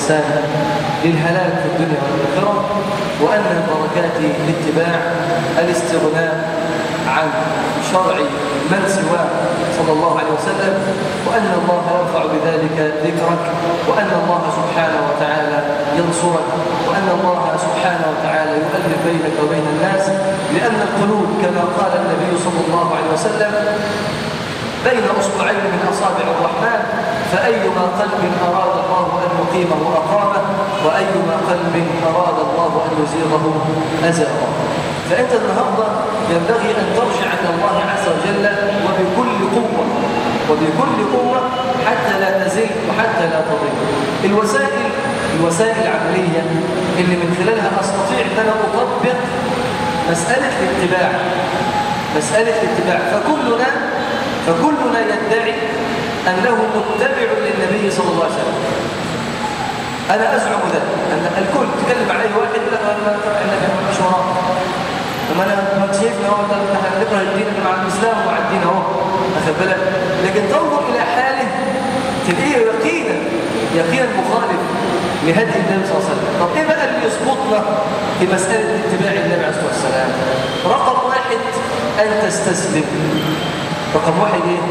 الإنسان للهلاك في الدنيا والآخرة وأن من بركات الاتباع الاستغناء عن شرع من سواه صلى الله عليه وسلم وأن الله يرفع بذلك ذكرك وأن الله سبحانه وتعالى ينصرك وأن الله سبحانه وتعالى يؤلف بينك وبين الناس لأن القلوب كما قال النبي صلى الله عليه وسلم بين أصبعين من أصابع الرحمن فأيما قلب أراد الله أن يقيمه أقامه وأيما قلب أراد الله أن يزيغه أزاغه فأنت النهاردة ينبغي أن ترجع إلى الله عز وجل وبكل قوة وبكل قوة حتى لا تزل وحتى لا تضل الوسائل الوسائل العملية اللي من خلالها أستطيع أن أنا أطبق مسألة الاتباع مسألة الاتباع فكلنا فكلنا يدعي أنه متبع للنبي صلى الله عليه وسلم أنا أزعم ذلك أن الكل تكلم على أي واحد لا أنا أنا مش وراه لما أنا ما شايفنا هو نحن نكره الدين مع الإسلام ومع الدين أهو أخذ بالك لكن تنظر إلى حاله تلاقيه يقينا يقينا مخالف لهدي النبي صلى الله عليه وسلم طب إيه بقى اللي يصبطنا في مسألة اتباع النبي عليه الصلاة والسلام رقم واحد أن تستسلم رقم واحد ايه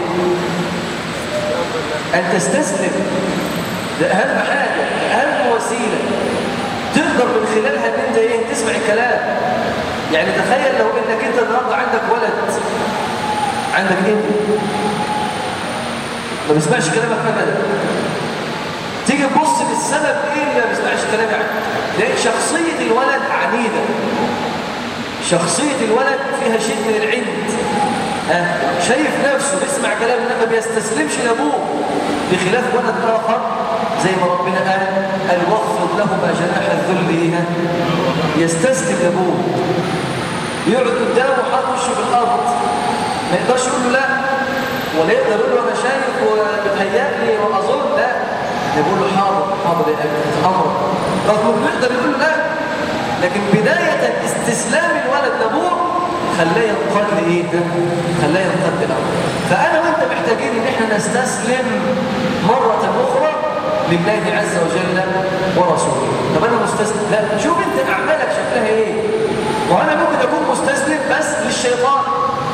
ان تستسلم ده اهم حاجة اهم وسيلة تقدر من خلالها ان انت ايه تسمع الكلام يعني تخيل لو انك انت النهارده عندك ولد عندك ابن ما بيسمعش كلامك ابدا تيجي تبص للسبب ايه اللي ما بيسمعش كلامك لان شخصية الولد عنيدة شخصية الولد فيها شيء من العند شايف نفسه بيسمع كلام ما بيستسلمش لابوه بخلاف ولد اخر زي ما ربنا قال قال واخفض لهما جناح الذل يستسلم لابوه يقعد قدامه حاط وشه في الارض ما يقدرش يقول له لا ولا يقدر يقول له انا شايف وبتهيألي واظن لا يقول له حاضر حاضر يا اخي امرك رغم انه يقدر يقول له لا لكن بدايه استسلام الولد لابوه خلاه ينقاد لايه خلاه ينقاد للامر فانا وانت محتاجين ان احنا نستسلم مره اخرى لله عز وجل ورسوله طب انا مستسلم لا شوف انت اعمالك شكلها ايه وانا ممكن اكون مستسلم بس للشيطان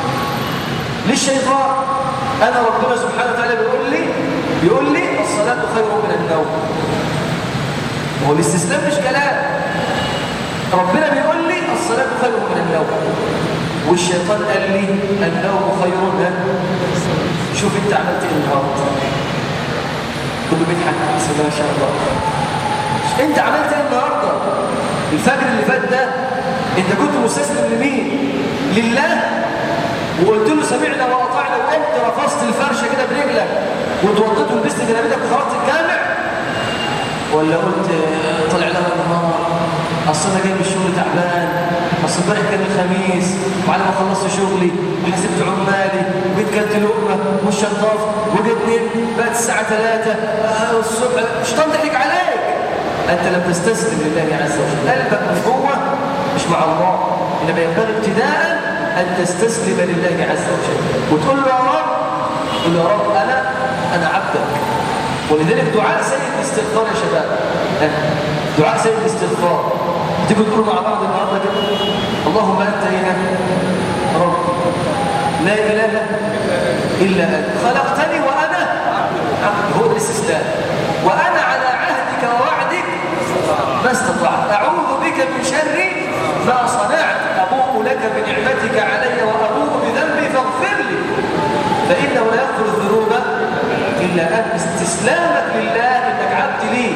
للشيطان انا ربنا سبحانه وتعالى بيقول لي بيقول لي الصلاه خير من النوم هو الاستسلام مش كلام ربنا بيقول لي الصلاه خير من النوم والشيطان قال لي النوم خير من شوف انت عملت ايه النهارده كله بيضحك بسم الله ما شاء الله انت عملت ايه النهارده الفجر اللي فات ده انت كنت مستسلم لمين لله وقلت له سمعنا واطعنا وانت رفضت الفرشه كده برجلك وتوضيت ولبست جلابيتك وخرجت الجامع ولا قلت طلع لها النهار اصل انا جاي من الشغل تعبان اصل امبارح كان الخميس وعلى ما خلصت شغلي وحسبت عمالي وجيت كلت لقمه والشطاف وجيت نمت بقت الساعه 3 آه الصبح الشيطان ضحك عليك انت لم تستسلم لله عز وجل قلبك من جوه مش مع الله انما ينبغي ابتداء ان تستسلم لله عز وجل وتقول له يا رب قل يا رب انا انا عبدك ولذلك دعاء سيد الاستغفار يا شباب دعاء سيد الاستغفار تيجوا تقولوا مع بعض النهارده كده اللهم انت اله رب لا اله الا انت خلقتني وانا عبد هو الاستسلام وانا على عهدك ووعدك ما استطعت اعوذ بك من شر ما صنعت ابوء لك بنعمتك علي وابوء بذنبي فاغفر لي فانه لا يغفر الذنوب الا انت استسلامك لله انك عبد ليه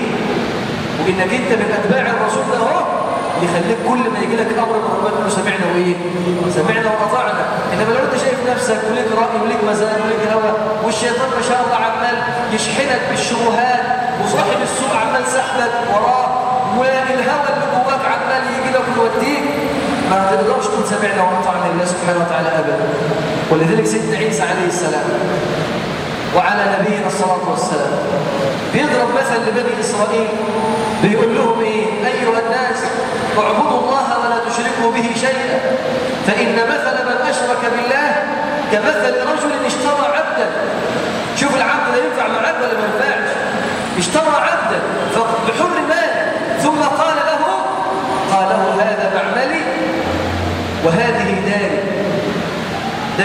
وانك انت من اتباع الرسول ده اهو يخليك كل ما يجي لك امر من ربنا تقول سمعنا وايه سمعنا واطعنا انما لو انت شايف نفسك وليك راي وليك مزاج وليك هوى والشيطان ما شاء الله عمال يشحنك بالشبهات وصاحب السوء عمال سحبك وراه والهوى اللي جواك عمال يجي لك ويوديك ما تقدرش تقول سمعنا واطعنا لله سبحانه وتعالى ابدا ولذلك سيدنا عيسى عليه السلام وعلى نبينا الصلاه والسلام بيضرب مثل لبني اسرائيل بيقول لهم ايه ايها الناس اعبدوا الله ولا تشركوا به شيئا فان مثل من اشرك بالله كمثل رجل اشترى عبدا شوف العبد ده ينفع مع عبد ولا ما ينفعش اشترى عبدا فبحر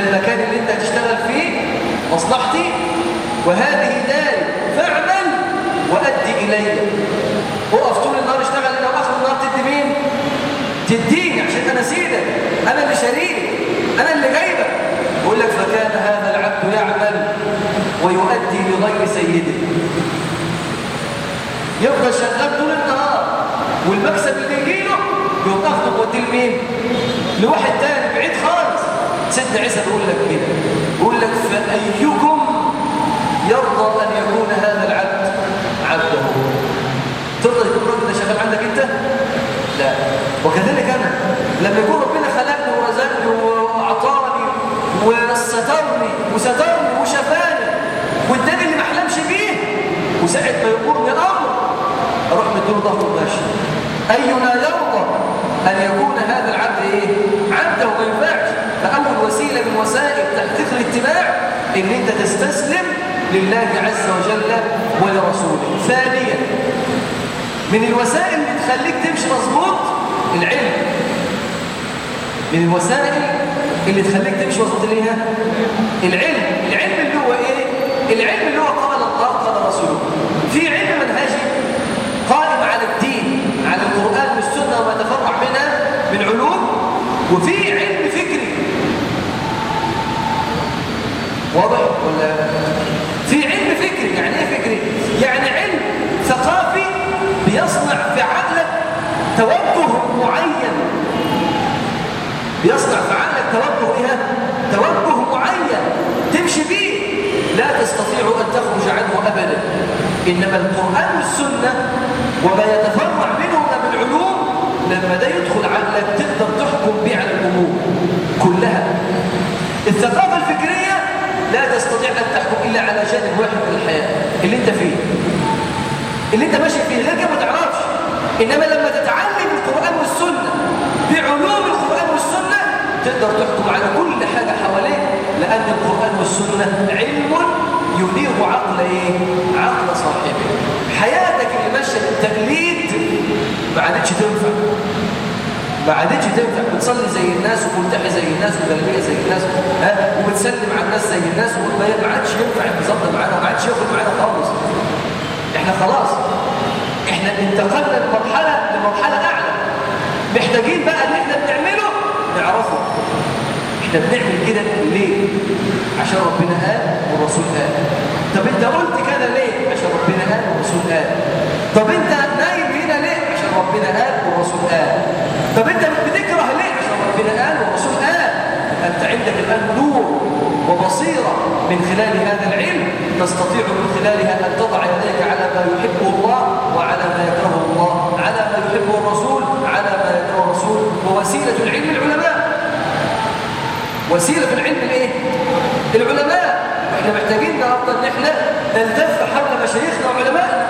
المكان اللي انت هتشتغل فيه مصلحتي وهذه داري فاعمل وأدي إلي وقف طول النهار اشتغل لو آخر النهار تدي مين؟ تديني عشان أنا سيدك أنا اللي شريك أنا اللي جايبك يقول لك فكان هذا العبد يعمل ويؤدي لغير سيده يفضل شغال طول النهار والمكسب اللي يجيله يقوم اخده ووديه لمين؟ لواحد تاني بعيد خالص سيدنا عيسى بيقول لك كده بيقول لك فأيكم يرضى أن يكون هذا العبد عبده ترضى يكون الراجل ده شغال عندك أنت؟ لا وكذلك أنا لما يكون ربنا خلقني ورزقني وأعطاني وسترني وسترني وشفاني واداني اللي ما احلمش بيه وساعة ما يقولني أمر أروح مديله ظهره ماشي أينا يرضى أن يكون هذا العبد إيه؟ عبده ما ينفعش فأول وسيلة من وسائل تحقيق الاتباع إن أنت تستسلم لله عز وجل ولرسوله ثانيا من الوسائل اللي تخليك تمشي مظبوط العلم من الوسائل اللي تخليك تمشي مظبوط اللي هي العلم العلم اللي هو ايه العلم اللي هو قال الله قال رسوله في علم منهجي قائم على الدين على القرآن والسنة وما تفرع منها من علوم وفي علم فكري واضح ولا في علم فكري يعني ايه فكري يعني علم ثقافي بيصنع في عقلك توجه معين بيصنع في عقلك توجه ايه توجه معين تمشي بيه لا تستطيع ان تخرج عنه ابدا انما القران والسنه وما يتفرع منهما من علوم لما ده يدخل عقلك تقدر تحكم به على الامور كلها الثقافه الفكريه لا تستطيع ان تحكم الا على جانب واحد من الحياه اللي انت فيه اللي انت ماشي فيه غير كده ما تعرفش انما لما تتعلم القران والسنه بعلوم القران والسنه تقدر تحكم على كل حاجه حواليك لان القران والسنه علم ينير عقل ايه عقل صاحبه حياتك اللي ماشيه بالتقليد ما عادتش تنفع ما عادتش تنفع بتصلي زي الناس وملتحي زي الناس ومدليه زي الناس ها وبتسلم على الناس زي الناس ما عادش ينفع النظام ده معانا ما عادش ياخد معانا خالص احنا خلاص احنا انتقلنا لمرحله لمرحله اعلى محتاجين بقى اللي احنا بنعمله نعرفه احنا بنعمل كده ليه عشان ربنا قال والرسول قال طب انت قلت كده ليه عشان ربنا قال والرسول قال طب انت نايم هنا ليه عشان ربنا قال والرسول قال طب انت بتكره ليه عشان ربنا قال والرسول قال انت عندك الان نور وبصيره من خلال هذا العلم تستطيع من خلالها ان تضع يديك على ما يحبه الله وعلى ما يكرهه الله على ما يحبه الرسول على ما يكرهه الرسول ووسيله العلم العلماء وسيله العلم الايه العلماء واحنا محتاجين النهارده ان احنا نلتف حول مشايخنا وعلمائنا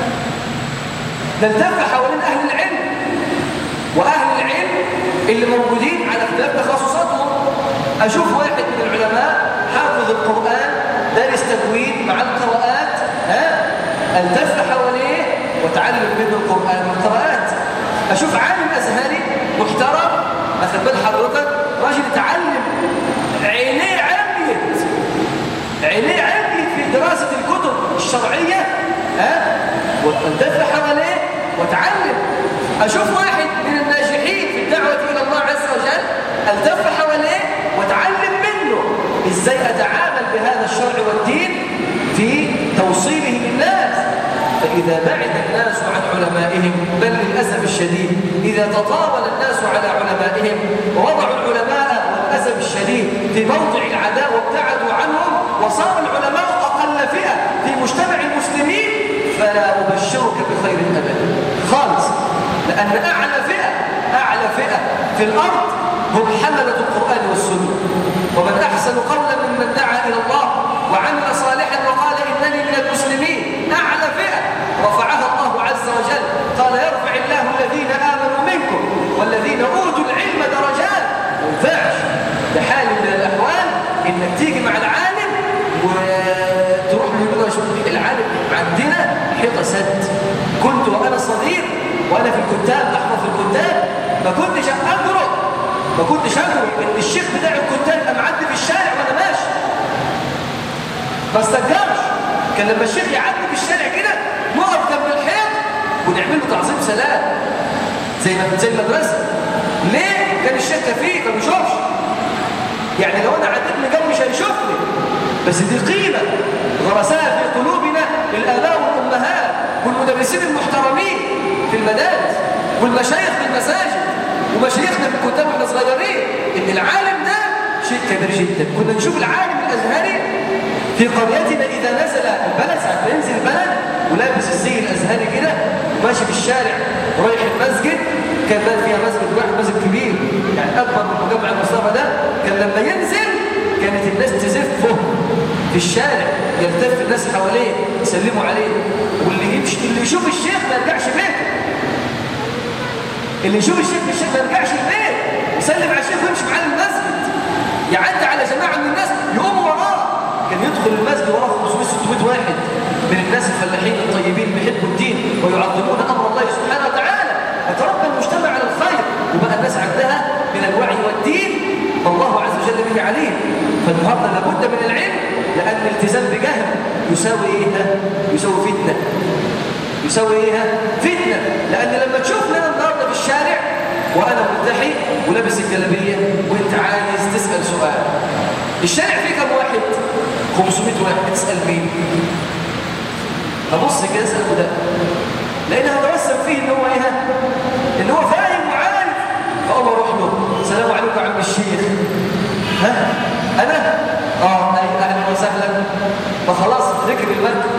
نلتف حوالين اهل العلم واهل العلم اللي موجودين على اختلاف تخصصاتهم اشوف واحد من العلماء حافظ القران دارس تجويد مع القراءات ها التف حواليه وتعلم منه القران والقراءات اشوف عالم ازهري محترم اخذ بال حضرتك راجل يتعلم عينيه عميت عينيه عميت في دراسه الكتب الشرعيه ها والتف حواليه وتعلم اشوف واحد من الناجحين في الدعوه الى الله عز وجل التف حواليه وتعلم منه ازاي اتعامل بهذا الشرع والدين في توصيله للناس فإذا بعد الناس عن علمائهم بل للأسف الشديد إذا تطاول الناس على علمائهم ووضعوا العلماء للأسف الشديد في موضع العداء وابتعدوا عنهم وصار العلماء أقل فئة في مجتمع المسلمين فلا أبشرك بخير أبدا خالص لأن أعلى فئة أعلى فئة في الأرض هم حملة القرآن والسنة ومن أحسن قولا ممن دعا إلى الله وعمل صالحا وقال إنني من المسلمين أعلى فئة رفعها الله عز وجل قال يرفع الله الذين آمنوا منكم والذين أوتوا العلم درجات ما ينفعش بحال من الأحوال إنك تيجي مع العالم وتروح له يقول شوف العالم عندنا حيطة سد كنت وأنا صغير وأنا في الكتاب أحفظ في الكتاب ما كنتش أقرأ ما كنتش ادرك ان الشيخ بتاع الكتاب يبقى معدي في الشارع وانا ماشي ما استجابش كان لما الشيخ يعدي في الشارع كده نقف جنب الحيط ونعمل له تعظيم سلام زي ما زي المدرسه ليه كان الشيخ كفيف ما بيشوفش يعني لو انا عديت من جنبي مش هيشوفني بس دي قيمه غرسها في قلوبنا الاباء والامهات والمدرسين المحترمين في المدارس والمشايخ في المساجد ومشايخنا في الكتاب واحنا صغيرين ان العالم ده شيء كبير جدا كنا نشوف العالم الازهري في قريتنا اذا نزل البلد ساعه ما ينزل البلد ولابس الزي الازهري كده وماشي في الشارع ورايح المسجد كان بقى فيها مسجد واحد مسجد كبير يعني اكبر من مجمع المصطفى ده كان لما ينزل كانت الناس تزفه في الشارع يلتف الناس حواليه يسلموا عليه واللي يمشي اللي يشوف الشيخ ما يرجعش بيته اللي يشوف الشيخ الشيخ ما يرجعش البيت يسلم على الشيخ ويمشي معاه المسجد يعدي على جماعه من الناس يقوموا وراه كان يدخل المسجد وراه 500 600 واحد من الناس الفلاحين الطيبين بيحبوا الدين ويعظمون امر الله سبحانه وتعالى فتربى المجتمع على الخير وبقى الناس عندها من الوعي والدين والله عز وجل به عليم فالنهارده لابد من العلم لان الالتزام بجهل يساوي ايه يساوي فتنه يساوي ايه فتنه لان لما تشوفني انا النهارده في الشارع وانا ملتحي ولابس الجلابيه وانت عايز تسال سؤال الشارع فيه كم واحد 500 واحد تسال مين ابص كده اسال ده لان هتوسم فيه ان هو ايه ان هو فاهم وعارف فاقوم اروح له السلام عليكم يا عم الشيخ ها انا اه اهلا وسهلا فخلاص ركب المركب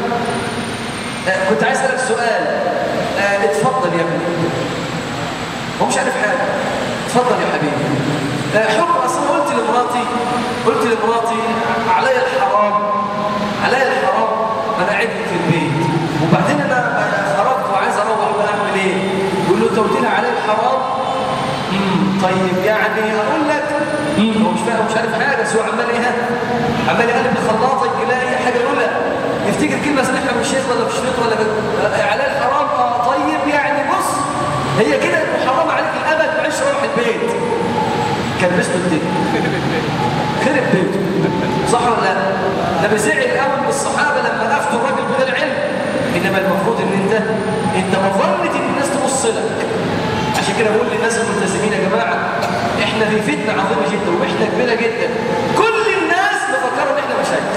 آه كنت عايز اسالك سؤال آه اتفضل يا ابني هو مش عارف حاجه اتفضل يا حبيبي آه حكم اصلا قلت لمراتي قلت لمراتي علي الحرام علي الحرام انا قاعد في البيت وبعدين انا خرجت وعايز اروح بقى اعمل ايه يقول له انت قلت لي علي الحرام امم طيب يعني اقول لك هو مش فاهم مش عارف حاجه بس هو عمال ايه عمال يقلب الخلاطه يلاقي اي حاجه يقولها يفتكر كلمه سمعها من الشيخ ولا في الشريط ولا على الحرام اه طيب يعني بص هي كده محرمه عليك الابد معلش روح البيت كان بسته الدنيا خرب بيته صح ولا لا ده بزعل قوي من الصحابه لما افتوا الراجل بغير علم انما المفروض ان انت انت مظنه ان الناس تبص لك عشان كده بقول للناس الملتزمين يا جماعه احنا في فتنه عظيمه جدا ومحنه كبيره جدا كل الناس مفكره ان احنا مشايخ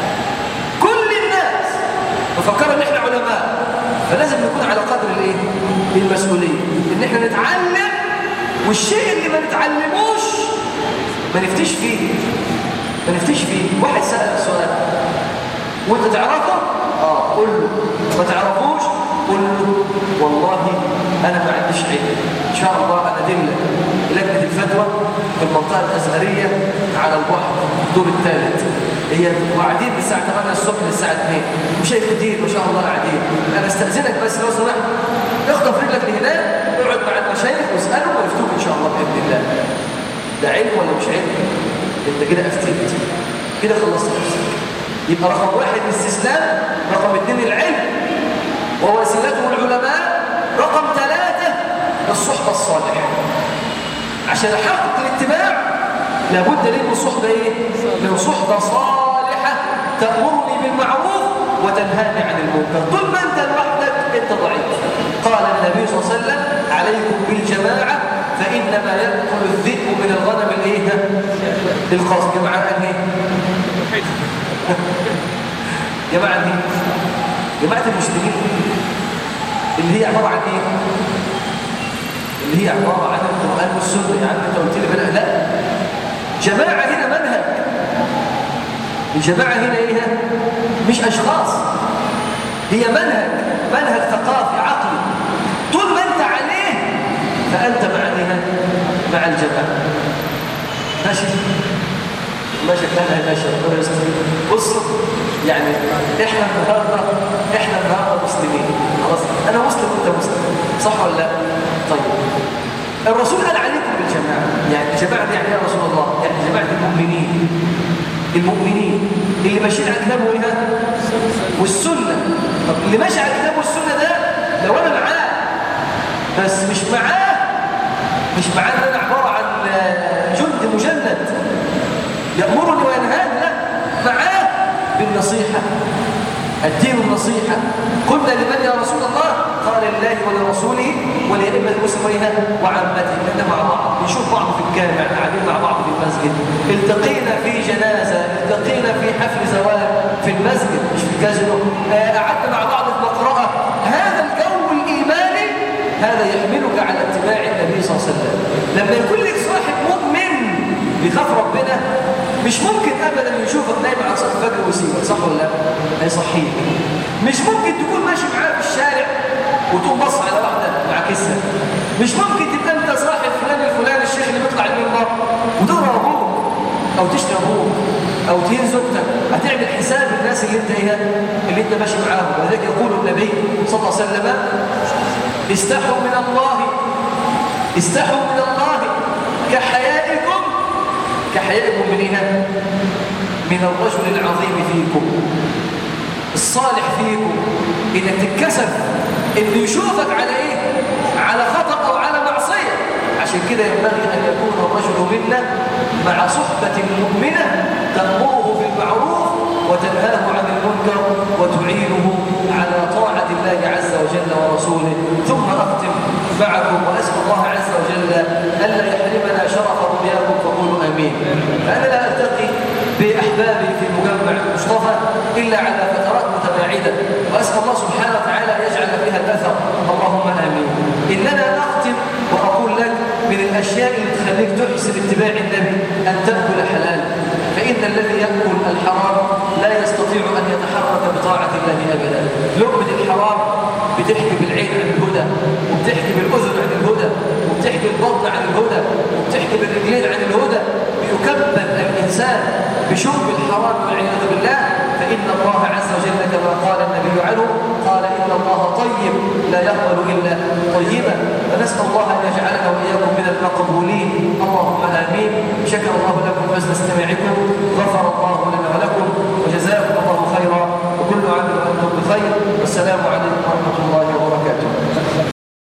كل الناس مفكره ان احنا علماء فلازم نكون على قدر الايه المسؤوليه ان احنا نتعلم والشيء اللي ما نتعلموش ما نفتش فيه ما نفتش فيه واحد سأل سؤال وانت تعرفه اه قول له ما تعرفوش قول له والله انا ما عنديش علم ان شاء الله انا ادلك لجنه الفتوى في المنطقه الازهريه على البحر الدور الثالث هي قاعدين من الساعه 8 الصبح للساعه 2 مش كتير ما شاء الله قاعدين انا استاذنك بس لو سمحت اخطف رجلك لهناك اقعد مع المشايخ واسالهم ويفتوك ان شاء الله باذن الله ده علم ولا مش علم انت كده افتيت كده خلصت نفسك يبقى رقم واحد الاستسلام رقم اثنين العلم ووسيلته العلماء رقم ثلاثة الصحبة الصالحة عشان احقق الاتباع لابد لي من صحبة ايه؟ من صحبة صالحة تأمرني بالمعروف وتنهاني عن المنكر طول ما انت لوحدك انت ضعيف قال النبي صلى الله عليه وسلم عليكم بالجماعة فإنما يأكل الذئب من الغنم الايه؟ القاص جماعة انهي؟ جماعة دي جماعة المسلمين اللي هي عبارة عن ايه؟ اللي هي عبارة عن القرآن والسنة يا عم انت قلت لي بلا لا جماعة هنا منهج الجماعة هنا ايه؟ مش أشخاص هي منهج منهج ثقافي عقلي طول ما انت عليه فأنت مع ايه؟ مع الجماعة ماشي ماشي كان ماشي ربنا يستر بص يعني احنا النهارده احنا النهارده مسلمين خلاص انا مسلم وانت مسلم صح ولا لا طيب الرسول قال عليكم بالجماعه يعني الجماعه دي يعني يا رسول الله يعني جماعه المؤمنين المؤمنين اللي ماشيين على الكتاب وايه والسنه طب اللي ماشي على الكتاب والسنه ده لو انا معاه بس مش معاه مش معاه ان انا عباره عن يأمرني وينهاني لا معاه بالنصيحة الدين النصيحة قلنا لمن يا رسول الله قال لله ولرسوله ولأئمة المسلمين وعامته لأن مع بعض نشوف بعض في الجامع قاعدين مع بعض في المسجد التقينا في جنازة التقينا في حفل زواج في المسجد مش في الكازينو آه، قعدنا مع بعض في مقرأة هذا الجو الإيماني هذا يحملك على اتباع النبي صلى الله عليه وسلم لما يكون لك صاحب مؤمن بيخاف ربنا مش ممكن ابدا يشوفك نايم على صلاه الفجر ويسيبك صح ولا لا هيصحيك مش ممكن تكون ماشي معاه في الشارع وتقوم بص على واحده معاكسها مش ممكن تبقى انت صاحب فلان الفلاني الشيخ اللي بيطلع المنبر وتضرب ابوك او تشتم ابوك او تهين زوجتك هتعمل حساب الناس اللي انت ايه اللي انت ماشي معاهم ولذلك يقول النبي صلى الله عليه وسلم استحوا من الله استحوا من الله كحيائكم كحيائكم من إيه؟ من الرجل العظيم فيكم الصالح فيكم إنك تتكسف إنه يشوفك على إيه؟ على خطأ أو على معصية عشان كده ينبغي أن يكون الرجل منا مع صحبة مؤمنة تأمره بالمعروف وتنهاه عن المنكر وتعينه على طاعة الله عز وجل ورسوله ثم أختم معكم وأسأل الله عز وجل ألا يحرمنا شرف رؤياكم فقولوا آمين فأنا لا ألتقي بأحبابي في مجمع المصطفى إلا على فترات متباعدة وأسأل الله سبحانه وتعالى أن يجعل فيها الأثر اللهم آمين إننا نختم وأقول لك من الأشياء اللي تخليك تحسن اتباع النبي أن تأكل حلال فإن الذي يأكل الحرام لا يستطيع أن يتحرك بطاعة الله أبدا لقمة الحرام بتحكي بالعين عن الهدى وبتحكي بالأذن عن الهدى وبتحكي البطن عن الهدى وبتحكي بالرجلين عن الهدى بيكبل الإنسان بشرب الحرام والعياذ بالله فإن الله عز وجل كما قال النبي عنه قال إن الله طيب لا يقبل إلا طيبا فنسأل الله أن يجعلنا وإياكم من المقبولين اللهم آمين شكر الله لكم حسن استماعكم غفر الله لنا ولكم وجزاكم الله خيرا وكل عام وأنتم بخير والسلام عليكم ورحمة الله وبركاته